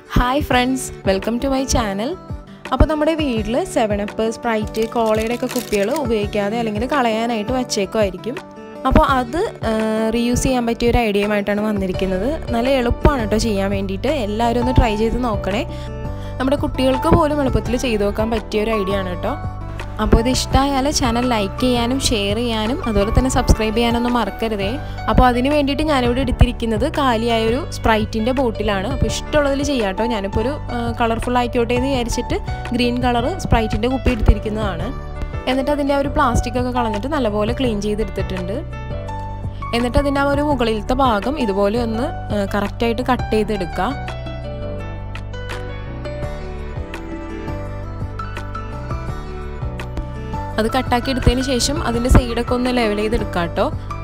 hi friends welcome to my channel അപ്പോൾ നമ്മുടെ വീട്ടിൽ സെവൻ അപ്പ് സ്പ്രൈറ്റ് കോളയുടെ ഒക്കെ കുപ്പികൾ ഉപയോഗിക്കാതെ അല്ലെങ്കിൽ കളയാനായിട്ട് വച്ചേക്കുമായിരിക്കും അപ്പോൾ അത് റീയൂസ് ചെയ്യാൻ പറ്റിയ ഒരു ഐഡിയയുമായിട്ടാണ് വന്നിരിക്കുന്നത് നല്ല എളുപ്പമാണ് കേട്ടോ ചെയ്യാൻ വേണ്ടിയിട്ട് എല്ലാവരും ഒന്ന് ട്രൈ ചെയ്ത് നോക്കണേ നമ്മുടെ കുട്ടികൾക്ക് പോലും എളുപ്പത്തിൽ ചെയ്തു നോക്കാൻ പറ്റിയ ഒരു ഐഡിയ ആണ് കേട്ടോ അപ്പോൾ ഇത് ഇഷ്ടമായാൽ ചാനൽ ലൈക്ക് ചെയ്യാനും ഷെയർ ചെയ്യാനും അതുപോലെ തന്നെ സബ്സ്ക്രൈബ് ചെയ്യാനൊന്നും മറക്കരുതേ അപ്പോൾ അതിന് വേണ്ടിയിട്ട് ഞാനിവിടെ എടുത്തിരിക്കുന്നത് കാലിയായൊരു സ്പ്രൈറ്റിൻ്റെ ബോട്ടിലാണ് അപ്പോൾ ഇഷ്ടമുള്ളതിൽ ചെയ്യാം കേട്ടോ ഞാനിപ്പോൾ ഒരു കളർഫുൾ ആയിക്കോട്ടെ എന്ന് വിചാരിച്ചിട്ട് ഗ്രീൻ കളർ സ്പ്രൈറ്റിൻ്റെ കുപ്പി എടുത്തിരിക്കുന്നതാണ് എന്നിട്ട് അതിൻ്റെ ആ ഒരു പ്ലാസ്റ്റിക് ഒക്കെ കളഞ്ഞിട്ട് നല്ലപോലെ ക്ലീൻ ചെയ്തെടുത്തിട്ടുണ്ട് എന്നിട്ട് അതിൻ്റെ ആ ഒരു മുകളിലത്തെ ഭാഗം ഇതുപോലെ ഒന്ന് കറക്റ്റായിട്ട് കട്ട് ചെയ്തെടുക്കുക അത് കട്ടാക്കി എടുത്തതിന് ശേഷം അതിൻ്റെ സൈഡൊക്കെ ഒന്ന് ലെവൽ ചെയ്തെടുക്കാം കേട്ടോ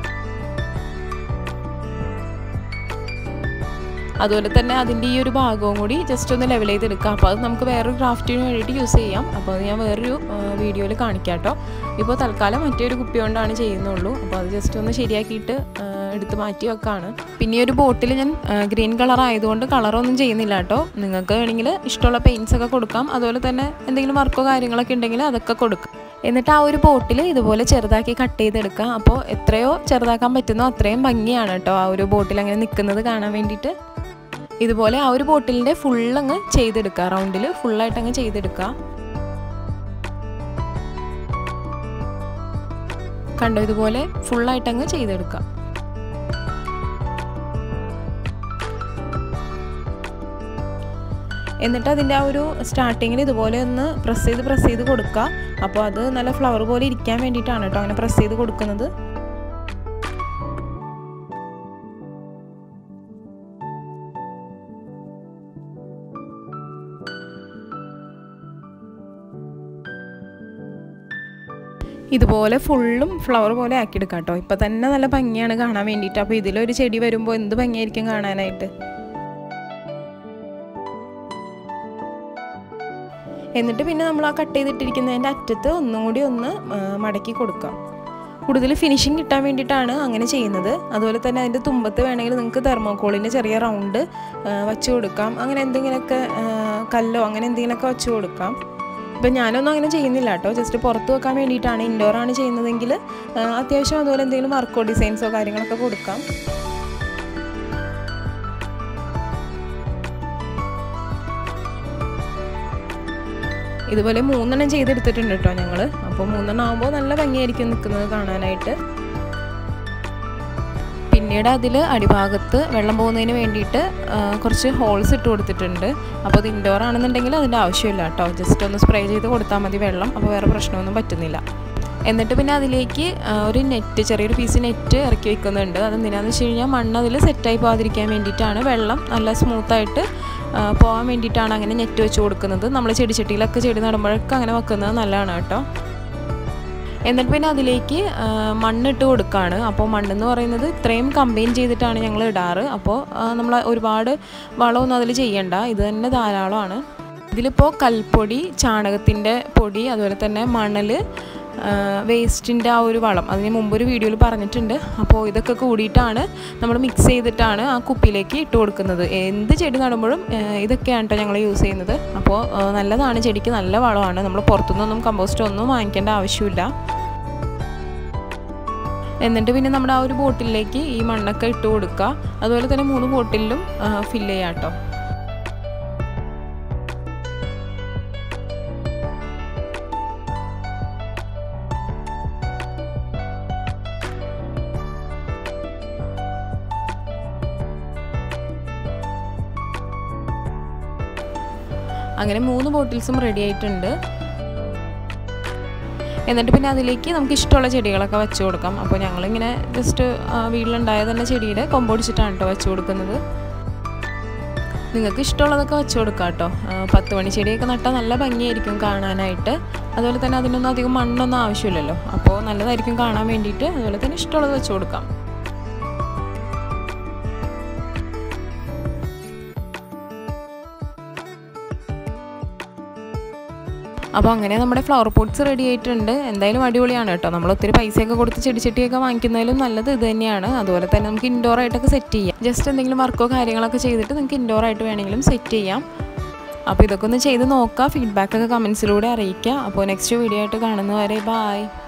അതുപോലെ തന്നെ അതിൻ്റെ ഈ ഒരു ഭാഗവും കൂടി ജസ്റ്റ് ഒന്ന് ലെവൽ ചെയ്തെടുക്കാം അപ്പോൾ അത് നമുക്ക് വേറൊരു ക്രാഫ്റ്റിന് വേണ്ടിയിട്ട് യൂസ് ചെയ്യാം അപ്പോൾ അത് ഞാൻ വേറൊരു വീഡിയോയിൽ കാണിക്കാം കേട്ടോ ഇപ്പോൾ തൽക്കാലം മറ്റൊരു കുപ്പി കൊണ്ടാണ് ചെയ്യുന്നുള്ളൂ അപ്പോൾ അത് ജസ്റ്റ് ഒന്ന് ശരിയാക്കിയിട്ട് എടുത്ത് മാറ്റി വെക്കാണ് പിന്നെ ഈ ഒരു ബോട്ടിൽ ഞാൻ ഗ്രീൻ കളർ ആയതുകൊണ്ട് കളറൊന്നും ചെയ്യുന്നില്ല കേട്ടോ നിങ്ങൾക്ക് വേണമെങ്കിൽ ഇഷ്ടമുള്ള പെയിൻസ് ഒക്കെ കൊടുക്കാം അതുപോലെ തന്നെ എന്തെങ്കിലും വർക്കോ കാര്യങ്ങളൊക്കെ ഉണ്ടെങ്കിൽ അതൊക്കെ കൊടുക്കാം എന്നിട്ട് ആ ഒരു ബോട്ടിൽ ഇതുപോലെ ചെറുതാക്കി കട്ട് ചെയ്തെടുക്കുക അപ്പോൾ എത്രയോ ചെറുതാക്കാൻ പറ്റുന്നോ അത്രയും ഭംഗിയാണ് കേട്ടോ ആ ഒരു ബോട്ടിൽ അങ്ങനെ നിൽക്കുന്നത് കാണാൻ വേണ്ടിയിട്ട് ഇതുപോലെ ആ ഒരു ബോട്ടിലിൻ്റെ ഫുള്ളങ്ങ് ചെയ്തെടുക്കുക റൗണ്ടിൽ ഫുള്ളായിട്ട് അങ്ങ് ചെയ്തെടുക്കുക കണ്ടോ ഇതുപോലെ ഫുള്ളായിട്ട് അങ്ങ് ചെയ്തെടുക്കുക എന്നിട്ട് അതിൻ്റെ ആ ഒരു സ്റ്റാർട്ടിങ്ങിൽ ഇതുപോലെ ഒന്ന് പ്രസ് ചെയ്ത് പ്രസ് ചെയ്ത് കൊടുക്കുക അപ്പോൾ അത് നല്ല ഫ്ലവർ പോലെ ഇരിക്കാൻ വേണ്ടിയിട്ടാണ് കേട്ടോ അങ്ങനെ പ്രസ് ചെയ്ത് കൊടുക്കുന്നത് ഇതുപോലെ ഫുള്ളും ഫ്ലവർ പോലെ ആക്കിയെടുക്കാം കേട്ടോ ഇപ്പം തന്നെ നല്ല ഭംഗിയാണ് കാണാൻ വേണ്ടിയിട്ട് അപ്പോൾ ഇതിലൊരു ചെടി വരുമ്പോൾ എന്ത് ഭംഗിയായിരിക്കും കാണാനായിട്ട് എന്നിട്ട് പിന്നെ നമ്മൾ ആ കട്ട് ചെയ്തിട്ടിരിക്കുന്നതിൻ്റെ അറ്റത്ത് ഒന്നും കൂടി ഒന്ന് മടക്കി കൊടുക്കാം കൂടുതൽ ഫിനിഷിങ് കിട്ടാൻ വേണ്ടിയിട്ടാണ് അങ്ങനെ ചെയ്യുന്നത് അതുപോലെ തന്നെ അതിൻ്റെ തുമ്പത്ത് വേണമെങ്കിൽ നിങ്ങൾക്ക് തെർമോക്കോളിൻ്റെ ചെറിയ റൗണ്ട് വച്ച് കൊടുക്കാം അങ്ങനെ എന്തെങ്കിലുമൊക്കെ കല്ലോ അങ്ങനെ എന്തെങ്കിലുമൊക്കെ വച്ച് കൊടുക്കാം ഇപ്പം ഞാനൊന്നും അങ്ങനെ ചെയ്യുന്നില്ല കേട്ടോ ജസ്റ്റ് പുറത്ത് വെക്കാൻ വേണ്ടിയിട്ടാണ് ഇൻഡോർ ആണ് ചെയ്യുന്നതെങ്കിൽ അത്യാവശ്യം അതുപോലെ എന്തെങ്കിലും വർക്കോ ഡിസൈൻസോ കാര്യങ്ങളൊക്കെ കൊടുക്കാം ഇതുപോലെ മൂന്നെണ്ണം ചെയ്തെടുത്തിട്ടുണ്ട് കേട്ടോ ഞങ്ങൾ അപ്പോൾ മൂന്നെണ്ണം ആകുമ്പോൾ നല്ല ഭംഗിയായിരിക്കും നിൽക്കുന്നത് കാണാനായിട്ട് പിന്നീട് അതിൽ അടിഭാഗത്ത് വെള്ളം പോകുന്നതിന് വേണ്ടിയിട്ട് കുറച്ച് ഹോൾസ് ഇട്ട് കൊടുത്തിട്ടുണ്ട് അപ്പോൾ അത് ഇൻഡോർ ആണെന്നുണ്ടെങ്കിൽ അതിൻ്റെ ആവശ്യമില്ല കേട്ടോ ജസ്റ്റ് ഒന്ന് സ്പ്രേ ചെയ്ത് കൊടുത്താൽ മതി വെള്ളം അപ്പോൾ വേറെ പ്രശ്നമൊന്നും പറ്റുന്നില്ല എന്നിട്ട് പിന്നെ അതിലേക്ക് ഒരു നെറ്റ് ചെറിയൊരു പീസ് നെറ്റ് ഇറക്കി വെക്കുന്നുണ്ട് അതെന്തിനാന്ന് വെച്ച് കഴിഞ്ഞാൽ മണ്ണ് അതിൽ സെറ്റായി പോകാതിരിക്കാൻ വേണ്ടിയിട്ടാണ് വെള്ളം നല്ല സ്മൂത്തായിട്ട് പോകാൻ വേണ്ടിയിട്ടാണ് അങ്ങനെ നെറ്റ് വെച്ച് കൊടുക്കുന്നത് നമ്മൾ ചെടിച്ചട്ടിയിലൊക്കെ ചെടി നടുമ്പോഴൊക്കെ അങ്ങനെ വെക്കുന്നത് നല്ലതാണ് കേട്ടോ എന്നിട്ട് പിന്നെ അതിലേക്ക് മണ്ണിട്ട് കൊടുക്കുകയാണ് അപ്പോൾ മണ്ണെന്ന് പറയുന്നത് ഇത്രയും കമ്പൈൻ ചെയ്തിട്ടാണ് ഞങ്ങൾ ഇടാറ് അപ്പോൾ നമ്മൾ ഒരുപാട് വളമൊന്നും അതിൽ ചെയ്യണ്ട ഇത് തന്നെ ധാരാളമാണ് ഇതിലിപ്പോൾ കൽപ്പൊടി ചാണകത്തിൻ്റെ പൊടി അതുപോലെ തന്നെ മണൽ വേസ്റ്റിൻ്റെ ആ ഒരു വളം അതിന് മുമ്പ് ഒരു വീഡിയോയിൽ പറഞ്ഞിട്ടുണ്ട് അപ്പോൾ ഇതൊക്കെ കൂടിയിട്ടാണ് നമ്മൾ മിക്സ് ചെയ്തിട്ടാണ് ആ കുപ്പിയിലേക്ക് ഇട്ട് കൊടുക്കുന്നത് എന്ത് ചെടി നടുമ്പോഴും ഇതൊക്കെയാണ് കേട്ടോ ഞങ്ങൾ യൂസ് ചെയ്യുന്നത് അപ്പോൾ നല്ലതാണ് ചെടിക്ക് നല്ല വളമാണ് നമ്മൾ പുറത്തുനിന്നൊന്നും കമ്പോസ്റ്റ് ഒന്നും വാങ്ങിക്കേണ്ട ആവശ്യമില്ല എന്നിട്ട് പിന്നെ നമ്മുടെ ആ ഒരു ബോട്ടിലേക്ക് ഈ മണ്ണൊക്കെ ഇട്ട് കൊടുക്കുക അതുപോലെ തന്നെ മൂന്ന് ബോട്ടിലും ഫില്ല് ചെയ്യാം കേട്ടോ അങ്ങനെ മൂന്ന് ബോട്ടിൽസും റെഡി ആയിട്ടുണ്ട് എന്നിട്ട് പിന്നെ അതിലേക്ക് നമുക്ക് ഇഷ്ടമുള്ള ചെടികളൊക്കെ വെച്ച് കൊടുക്കാം അപ്പോൾ ഞങ്ങളിങ്ങനെ ജസ്റ്റ് വീട്ടിലുണ്ടായ തന്നെ ചെടിയുടെ കൊമ്പൊടിച്ചിട്ടാണ് കേട്ടോ വെച്ച് കൊടുക്കുന്നത് നിങ്ങൾക്ക് ഇഷ്ടമുള്ളതൊക്കെ വെച്ച് കൊടുക്കാം കേട്ടോ പത്ത് മണി ചെടിയൊക്കെ നട്ടാൽ നല്ല ഭംഗിയായിരിക്കും കാണാനായിട്ട് അതുപോലെ തന്നെ അതിനൊന്നും അധികം മണ്ണൊന്നും ആവശ്യമില്ലല്ലോ അപ്പോൾ നല്ലതായിരിക്കും കാണാൻ വേണ്ടിയിട്ട് അതുപോലെ തന്നെ ഇഷ്ടമുള്ളത് വെച്ച് കൊടുക്കാം അപ്പോൾ അങ്ങനെ നമ്മുടെ ഫ്ലവർ പോട്ട്സ് റെഡി ആയിട്ടുണ്ട് എന്തായാലും അടിപൊളിയാണ് കേട്ടോ നമ്മൾ ഒത്തിരി പൈസയൊക്കെ കൊടുത്ത് ചെടിച്ചട്ടിയൊക്കെ വാങ്ങിക്കുന്നതിലും നല്ലത് ഇത് തന്നെയാണ് അതുപോലെ തന്നെ നമുക്ക് ഇൻഡോർ ആയിട്ടൊക്കെ സെറ്റ് ചെയ്യാം ജസ്റ്റ് എന്തെങ്കിലും വർക്കോ കാര്യങ്ങളൊക്കെ ചെയ്തിട്ട് നിങ്ങൾക്ക് ഇൻഡോർ ആയിട്ട് വേണമെങ്കിലും സെറ്റ് ചെയ്യാം അപ്പോൾ ഇതൊക്കെ ഒന്ന് ചെയ്ത് നോക്കുക ഫീഡ്ബാക്കൊക്കെ കമൻസിലൂടെ അറിയിക്കുക അപ്പോൾ നെക്സ്റ്റ് വീഡിയോ ആയിട്ട് കാണുന്നവരെ ബായ്